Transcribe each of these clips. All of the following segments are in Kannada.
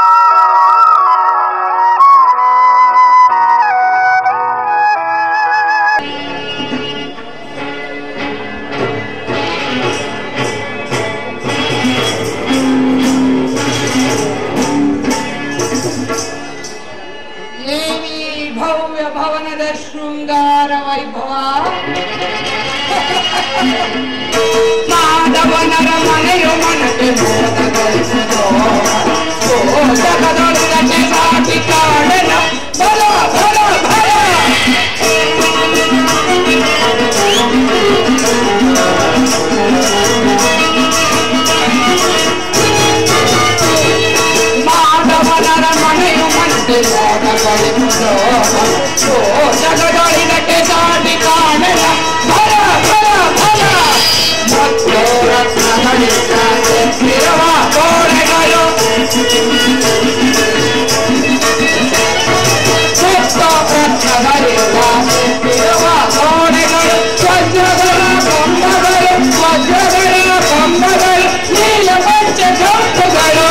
ಏನಿ ಭವ್ಯ ಭವನದ ಶೃಂಗಾರ ವೈಭವ ಮಾಧವನರ ಮನೆಯು ಮನಕ್ಕೆ ಮೋದಗೊಳಿಸಿದೋ ಜಗದೊಳಗೆ ಸಾಟಿ ಕಾಣನ ಬಲ ಬಲ ಬಲ ಮಾಧವನರ ಮನೆಯು ಮನಕ್ಕೆ ಮೋದಗೊಳಿಸಿದೋ ಜಗದೊಳಗೆ ಸಾಟಿ ಕಾಣನ ಬಲ ಬಲ ಬಲ ಮತ್ತು ರತ್ನಗಳಿಂದ ಎತ್ತಿರುವ ಗೋಡೆಗಳು ಸುತ್ತ ರತ್ನಗಳಿಂದ ಎತ್ತಿರುವ ಗೋಡೆಗಳು ವಜ್ರಗಳ ಕಂಬಗಳು ವಜ್ರಗಳ ಕಂಬಗಳು ನೀಲ ಪಂಚ ಕಂಬಗಳು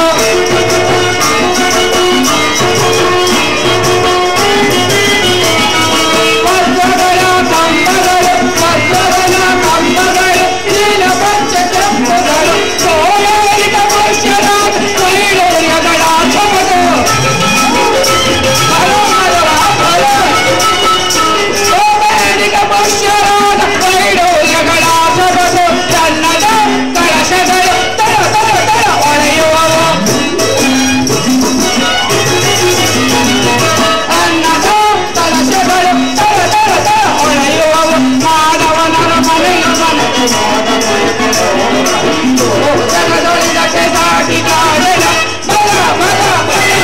ವಜ್ರಗಳ ಕಂಬಗಳು ವಜ್ರಗಳ ಕಂಬಗಳು ನೀಲ ಪಂಚ ಕಂಬಗಳು ಸೋಯರಿಕ ಪಶ್ಯರಾದ ಕೈಡೋರ್ಯಗಳ ಚಮದು ಹರ ಹರ ಹರ ಸೋಮೇನಿಕ ಪಶ್ಯರಾದ ಕೈಡೋರ್ಯಗಳ ಚಮದು ಚನ್ನದ ಕಳಶಗಳು ತರ ತರ ತರ ಹೊಳೆಯುವವು ಅನ್ನದ ಕಲಶಗಳು ತರ ತರ ತರ ಹೊಳೆಯುವವು ಮಾನವನರ ಮನೆಯ ಮನಕ್ಕೆ ಜಗದೊಳಿದಕ್ಕೆ ದಾಟಿ ಕಾಡಲ ಬಲ ಬಲ ಬಲ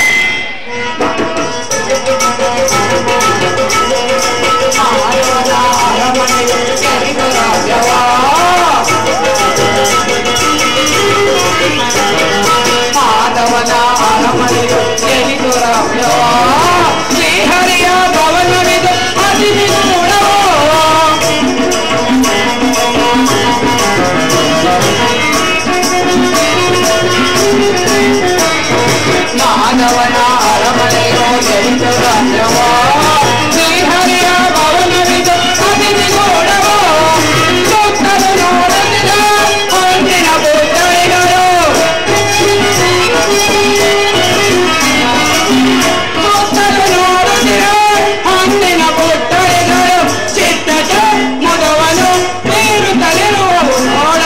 ಮಾನವನ ಅರಮನೆಯು ಕೆರೆದು ರಾಜ್ಯವಾ ಮಾಧವನ ಅರಮನೆಯು ಎಲಿದು ರಾಮ್ಯವ ಶ್ರೀಹರಿಯ ಭವನವಿದು ಅತಿ ನಿಗೂಢವೋ ಮಾಧವನ ಅರಮನೆಯು ಎಲಿದು ರಾಮ್ಯವ ಶ್ರೀಹರಿಯ ಭವನವಿದು ಅತಿ ನಿಗೂಢವೋ ಸುತ್ತಲು ನೋಡುತ್ತಿದ್ದ ಹೊಂದಿನ ಪುತ್ಥಳಿಗಳು ಸುತ್ತಲು ನೋಡುತ್ತಿರ ಹಣ್ಣಿನ ಪುಟ್ಟಳಿಗಳು ಚಿತ್ತಟ ಮುದವನು ಬೀರುತ್ತಲಿರುವವು ನೋಡ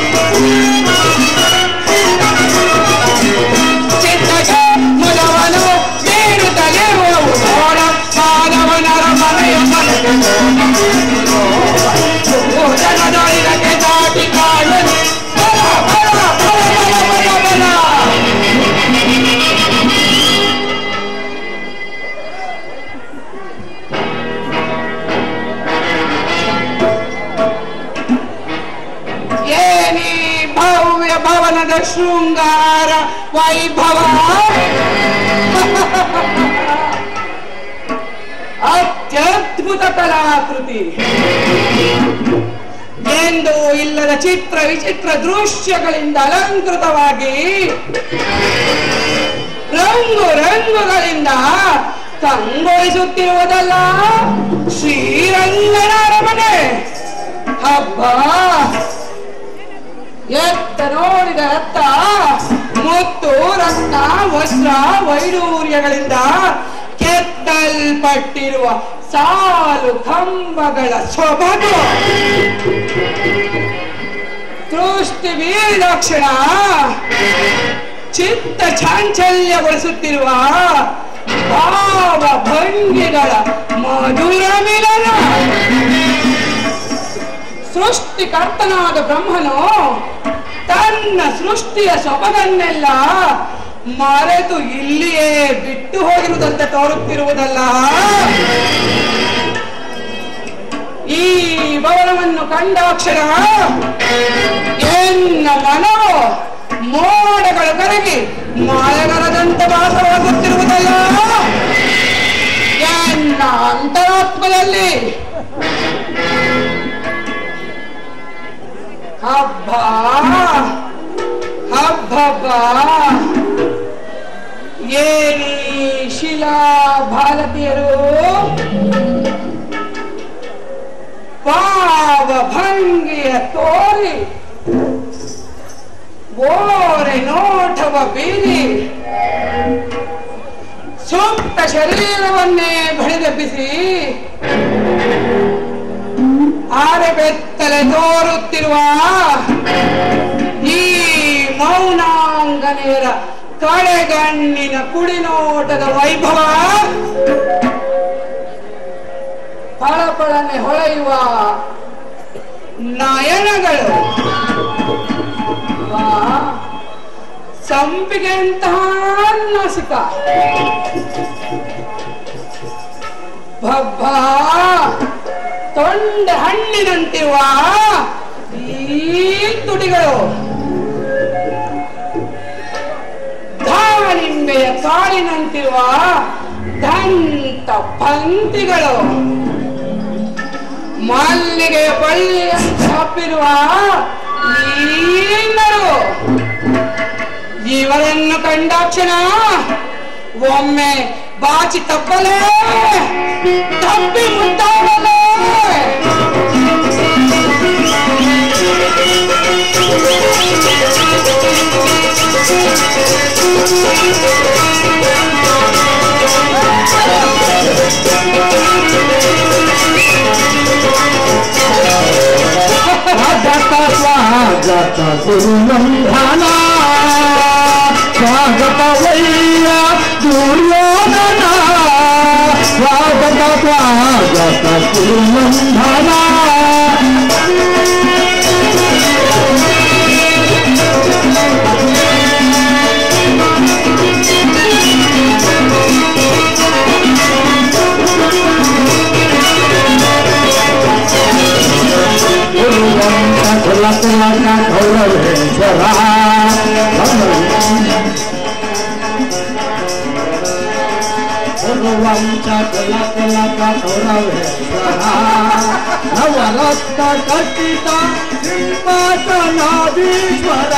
ಚಿತ್ತಟ ಮುದವನು ಬೀರುತ್ತಲಿರುವವು ನೋಡ ಮಾನವನರ ಮನೆಯ ಮನೆಗೆ ಜನದೊಳಿಗೆ ದಾಟಿ ಕಾಣಲು ಬಲ ಬಲ ಬಲ ಬಲ ಬಲ ಬಲ ಏನಿ ಭವ್ಯ ಭವನದ ಶೃಂಗಾರ ವೈಭವ ಅತ್ಯದ್ಭುತ ಕಲಾಕೃತಿ ಎಂದು ಇಲ್ಲದ ಚಿತ್ರ ವಿಚಿತ್ರ ದೃಶ್ಯಗಳಿಂದ ಅಲಂಕೃತವಾಗಿ ರಂಗು ರಂಗುಗಳಿಂದ ಕಂಗೊಳಿಸುತ್ತಿರುವುದಲ್ಲ ಶ್ರೀರಂಗನ ಅರಮನೆ ಹಬ್ಬ ಎತ್ತ ನೋಡಿದ ರಕ್ತ ಮುತ್ತು ರಕ್ತ ವಸ್ತ್ರ ವೈಡೂರ್ಯಗಳಿಂದ ಕೆತ್ತಲ್ಪಟ್ಟಿರುವ ಸಾಲು ಕಂಬಗಳ ಸೊಬಗು ದೃಷ್ಟಿ ಬೀಳಕ್ಷಣ ಚಿತ್ತ ಚಾಂಚಲ್ಯಗೊಳಿಸುತ್ತಿರುವ ಭಾವ ಭಂಗಿಗಳ ಮಧುರ ಮಿಲನ ಸೃಷ್ಟಿಕರ್ತನಾದ ಬ್ರಹ್ಮನು ತನ್ನ ಸೃಷ್ಟಿಯ ಸೊಬಗನ್ನೆಲ್ಲ ಮರೆತು ಇಲ್ಲಿಯೇ ಬಿಟ್ಟು ಹೋಗಿರುವುದಂತೆ ತೋರುತ್ತಿರುವುದಲ್ಲ ಈ ಭವನವನ್ನು ಕಂಡಾಕ್ಷಣ ಎನ್ನ ಮನವು ಮೋಡಗಳು ಕರಗಿ ಮಳೆಗರದಂತೆ ಭಾಸವಾಗುತ್ತಿರುವುದಲ್ಲ ಎನ್ನ ಅಂತರಾತ್ಮದಲ್ಲಿ ಹಬ್ಬ ಹಬ್ಬಬ್ಬ ಏನಿ ಶಿಲಾ ಭಾರತೀಯರು ಪಾವ ಭಂಗಿಯ ತೋರಿ ಓರೆ ನೋಟವ ಬೀರಿ ಸೂಕ್ತ ಶರೀರವನ್ನೇ ಬಡಿದೆಬ್ಬಿಸಿ ಆರೆ ಬೆತ್ತಲೆ ತೋರುತ್ತಿರುವ ಈ ಮೌನಾಂಗನೆಯರ ಕಳೆಗಣ್ಣಿನ ಕುಡಿನೋಟದ ವೈಭವ ಫಳಫಳನೆ ಹೊಳೆಯುವ ನಯನಗಳು ವಾ, ಸಂಪಿಗೆಂತಹ ನಾಸಿಕ ಭಬ್ಬ ತೊಂಡೆ ಹಣ್ಣಿನಂತಿರುವ ಈ ತುಟಿಗಳು ದಾಳಿಂಬೆಯ ಕಾಳಿನಂತಿರುವ ದಂತ ಪಂಕ್ತಿಗಳು ಮಲ್ಲಿಗೆಯ ಬಳ್ಳಿಯಂತೆ ಹಬ್ಬಿರುವ ನೀನರು ಇವರನ್ನು ಕಂಡಾಕ್ಷಣ ಒಮ್ಮೆ ಬಾಚಿ ತಪ್ಪಲೇ ತಪ್ಪಿ ಮುದ್ದಾಡಲೇ ಸ್ವಾಗತ ಸ್ವಾಗತ ಗುರುನಂದನ ಸ್ವಾಗತವಯ್ಯ ದುರ್ಯೋಧನ ಸ್ವಾಗತ ಸ್ವಾಗತ ಗುರುನಂದನ ಗುರುವಂತ ಕುಲ ತಿಲಕ ಗೌರವೇಶ್ವರ ಗುರುವಂತ ಕುಲ ತಿಲಕ ಗೌರವೇಶ್ವರ ನವರತ್ನ ಕಟ್ಟಿತ ಸಿಂಹಾಸನಾದೀಶ್ವರ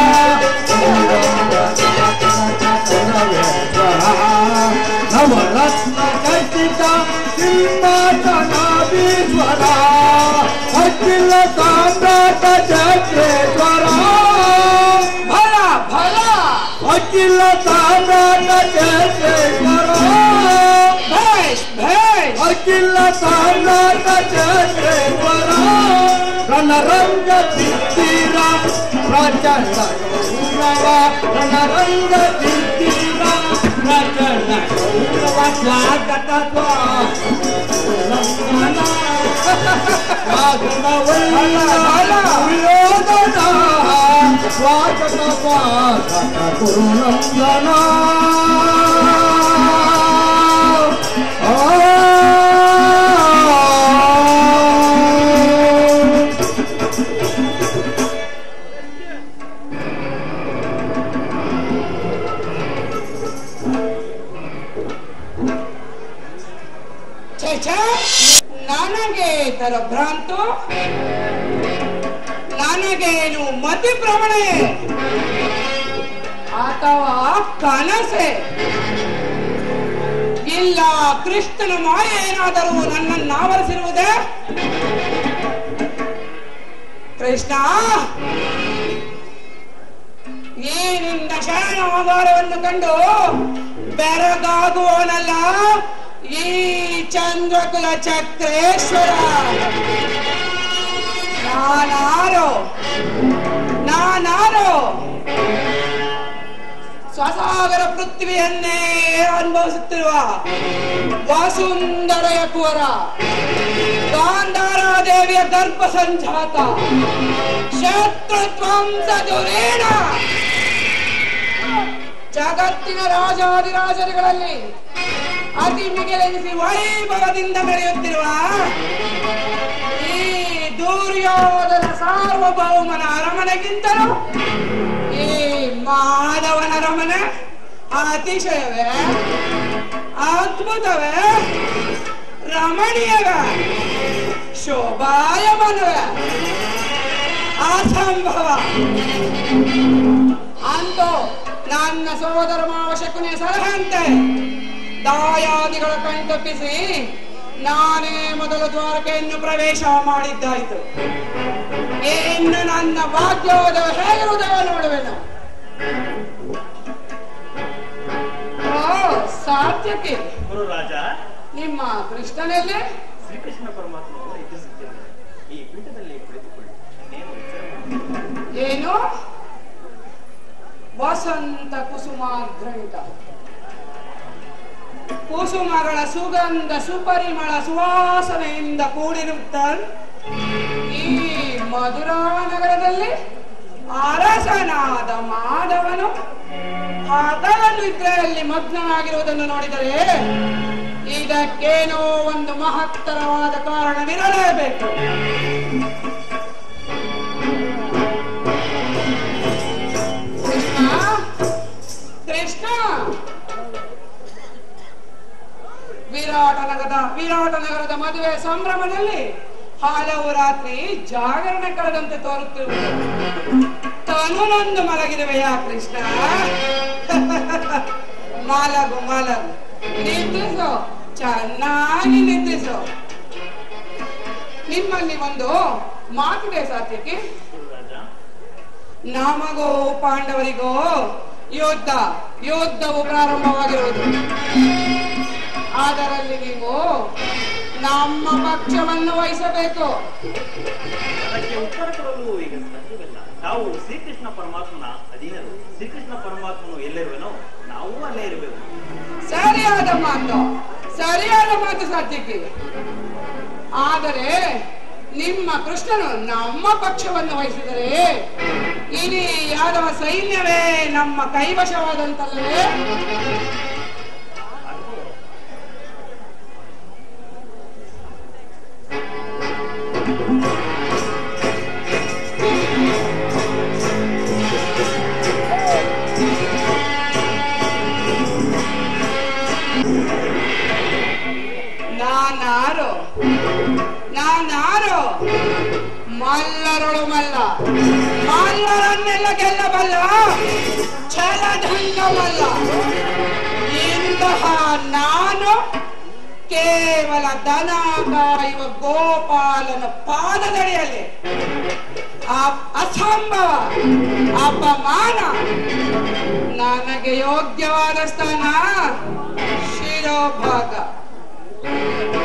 ನವರತ್ನ ಕಟ್ಟಿತ ಸಿಂಹಾಸನಾದೀಶ್ವರ ಅಖಿಲ ಸಾಮ್ರಾಟ ಚಕ್ರೇಶ್ವರ ಭಲ ಭಲ ಅಖಿಲ ಸಾಮ್ರಾಟ ಚಕ್ರೇಶ್ವರ ಭೇಷ್ ಭೇಷ್ ಅಖಿಲ ಸಾಮ್ರಾಟ ಚಕ್ರೇಶ್ವರ ರಣರಂಗ ಸಿದ್ಧಿರ ಪ್ರಚಂಡ ಗೌರವ ರಣರಂಗ ಸಿದ್ಧಿರ ಪ್ರಚಂಡ ಗೌರವ ಸ್ವಾಗತ ಸ್ವಾಗತ ಸ್ವಾಗತ ಗುರುನಂದನ ಆ ಛೇ ಛೇ ನನಗೆ ತರ ಭ್ರಾಂತು ನನಗೇನು ಮತಿ ಭ್ರಮಣೆ ಅಥವಾ ಕನಸೆ ಇಲ್ಲ ಕೃಷ್ಣನ ಮಾಯ ಏನಾದರೂ ನನ್ನನ್ನು ಆವರಿಸಿರುವುದೇ ಕೃಷ್ಣ ಈ ನಿನ್ನ ಶರಣ ಆಧಾರವನ್ನು ಕಂಡು ಬೆರಗಾಗುವವನಲ್ಲ ಈ ಚಂದ್ರಕುಲ ಚಕ್ರೇಶ್ವರ ನಾನಾರೋ ನಾನಾರೋ ಸ್ವಸಾಗರ ಪೃಥ್ವಿಯನ್ನೇ ಅನುಭವಿಸುತ್ತಿರುವ ವಸುಂಧರೆಯ ಕುವರ ಗಾಂಧಾರಾದೇವಿಯ ಗರ್ಭ ಸಂಜಾತ ಶತ್ರುತ್ವಂಸ ದುರೇಣ ಜಗತ್ತಿನ ರಾಜಾದಿರಾಜರುಗಳಲ್ಲಿ ಅತಿ ಮಿಗಿಲೆನಿಸಿ ವೈಭವದಿಂದ ನಡೆಯುತ್ತಿರುವ ಈ ದುರ್ಯೋಧನ ಸಾರ್ವಭೌಮನ ಅರಮನೆಗಿಂತಲೂ ಈ ಮಾಧವನ ಅರಮನೆ ಅತಿಶಯವೇ ಅದ್ಭುತವೇ ರಮಣೀಯವೇ ಶೋಭಾಯಮಾನವೇ ಅಸಂಭವ ಅಂತೂ ನನ್ನ ಸೋದರ ಮಾವ ಶಕುನಿಯ ಸಲಹೆಯಂತೆ ದಾಯಾದಿಗಳ ಕಣ್ತಪ್ಪಿಸಿ ನಾನೇ ಮೊದಲು ದ್ವಾರಕೆಯನ್ನು ಪ್ರವೇಶ ಮಾಡಿದ್ದಾಯಿತು ಇನ್ನು ನನ್ನ ಭಾಗ್ಯೋದಯ ಹೇಗಿರುವುದವ ನೋಡುವೆನು ಓ ಸಾಧ್ಯಕ್ಕೆ ಗುರುರಾಜ ನಿಮ್ಮ ಕೃಷ್ಣನಲ್ಲಿ ಶ್ರೀಕೃಷ್ಣ ಪರಮಾತ್ಮನು ಎದುರಿಸುತ್ತಿರುವರು ಈ ಪೀಠದಲ್ಲಿ ಕುಳಿತುಕೊಳ್ಳಿ ಇನ್ನೇನು ವಿಚಾರ ಮಾಡಿ. ಏನು ವಸಂತ ಕುಸುಮಾಗ್ರಹಿತ ಕುಸುಮಗಳ ಸುಗಂಧ ಸುಪರಿಮಳ ಸುವಾಸನೆಯಿಂದ ಕೂಡಿರುತ್ತ ಈ ಮಧುರಾ ನಗರದಲ್ಲಿ ಅರಸನಾದ ಮಾಧವನು ಹಗಲ ನಿದ್ರೆಯಲ್ಲಿ ಮಗ್ನನಾಗಿರುವುದನ್ನು ನೋಡಿದರೆ ಇದಕ್ಕೇನೋ ಒಂದು ಮಹತ್ತರವಾದ ಕಾರಣವಿರಲೇಬೇಕು ಕೃಷ್ಣ ಕೃಷ್ಣ ವಿರಾಟ ನಗರದ ವಿರಾಟ ನಗರದ ಮದುವೆ ಸಂಭ್ರಮದಲ್ಲಿ ಹಲವು ರಾತ್ರಿ ಜಾಗರಣೆ ಕಳೆದಂತೆ ತೋರುತ್ತಿರುವುದು ತನುನೊಂದು ಮಲಗಿರುವೆಯಾ ಕೃಷ್ಣ ಮಲಗು ಮಲಗು ನಿದ್ರಿಸು ಚೆನ್ನಾಗಿ ನಿದ್ರಿಸು ನಿಮ್ಮಲ್ಲಿ ಒಂದು ಮಾತಿದೆ ಸಾತ್ಯಕ್ಕೆ ಗುರುರಾಜ ನಮಗೂ ಪಾಂಡವರಿಗೂ ಯುದ್ಧ ಯುದ್ಧವು ಪ್ರಾರಂಭವಾಗಿರುವುದು ಅದರಲ್ಲಿ ನೀವು ನಮ್ಮ ಪಕ್ಷವನ್ನು ವಹಿಸಬೇಕು ಅದಕ್ಕೆ ಉತ್ತರ ಕೊಡಲು ಈಗ ಸಾಧ್ಯವಿಲ್ಲ ನಾವು ಶ್ರೀಕೃಷ್ಣ ಪರಮಾತ್ಮನ ಅಧೀನರು ಶ್ರೀಕೃಷ್ಣ ಪರಮಾತ್ಮನು ಎಲ್ಲಿರುವೆನೋ ನಾವು ಅಲ್ಲೇ ಇರಬೇಕು ಸರಿಯಾದ ಮಾತು ಸರಿಯಾದ ಮಾತು ಸತ್ಯಕ್ಕೆ ಆದರೆ ನಿಮ್ಮ ಕೃಷ್ಣನು ನಮ್ಮ ಪಕ್ಷವನ್ನು ವಹಿಸಿದರೆ ಇಡೀ ಯಾದವ ಸೈನ್ಯವೇ ನಮ್ಮ ಕೈವಶವಾದಂತಲ್ಲವೇ ನಾನಾರು ನಾನಾರು ಮಲ್ಲರೊಳು ಮಲ್ಲ ಮಲ್ಲರನ್ನೆಲ್ಲ ಗೆಲ್ಲಬಲ್ಲ ಛಲದಂಡವಲ್ಲ ಇಂತಹ ನಾನು ಕೇವಲ ದನ ಕಾಯುವ ಗೋಪಾಲನ ಪಾದದಡಿಯಲ್ಲಿ ಅ- ಅಸಂಭವ ಅಪಮಾನ ನನಗೆ ಯೋಗ್ಯವಾದ ಸ್ಥಾನ ಶಿರೋಭಾಗ